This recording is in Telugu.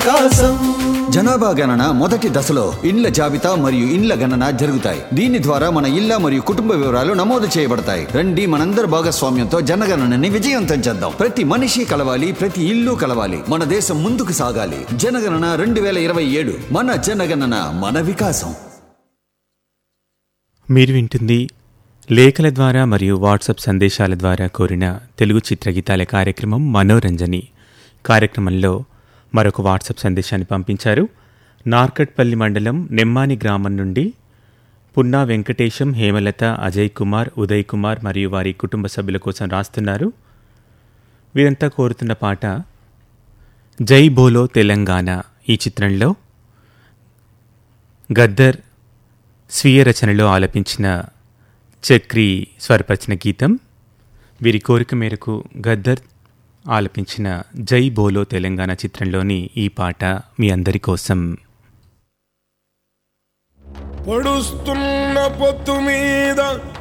వికాసం జనాభా గణన మొదటి దశలో ఇండ్ల జాబితా మరియు ఇండ్ల గణన జరుగుతాయి దీని ద్వారా మన ఇళ్ల మరియు కుటుంబ వివరాలు నమోదు చేయబడతాయి రండి మనందరి భాగస్వామ్యంతో జనగణనని విజయవంతం చేద్దాం ప్రతి మనిషి కలవాలి ప్రతి ఇల్లు కలవాలి మన దేశం ముందుకు సాగాలి జనగణన రెండు వేల ఇరవై ఏడు మన జనగణన మన వికాసం మీరు వింటుంది లేఖల ద్వారా మరియు వాట్సాప్ సందేశాల ద్వారా కోరిన తెలుగు చిత్రగీతాల కార్యక్రమం మనోరంజని కార్యక్రమంలో మరొక వాట్సాప్ సందేశాన్ని పంపించారు నార్కట్పల్లి మండలం నెమ్మాని గ్రామం నుండి పున్నా వెంకటేశం హేమలత అజయ్ కుమార్ ఉదయ్ కుమార్ మరియు వారి కుటుంబ సభ్యుల కోసం రాస్తున్నారు వీరంతా కోరుతున్న పాట జై బోలో తెలంగాణ ఈ చిత్రంలో గద్దర్ స్వీయ రచనలో ఆలపించిన చక్రి స్వరపరిచిన గీతం వీరి కోరిక మేరకు గద్దర్ ఆలపించిన జై బోలో తెలంగాణ చిత్రంలోని ఈ పాట మీ అందరి కోసం పొడుస్తున్న పొత్తు మీద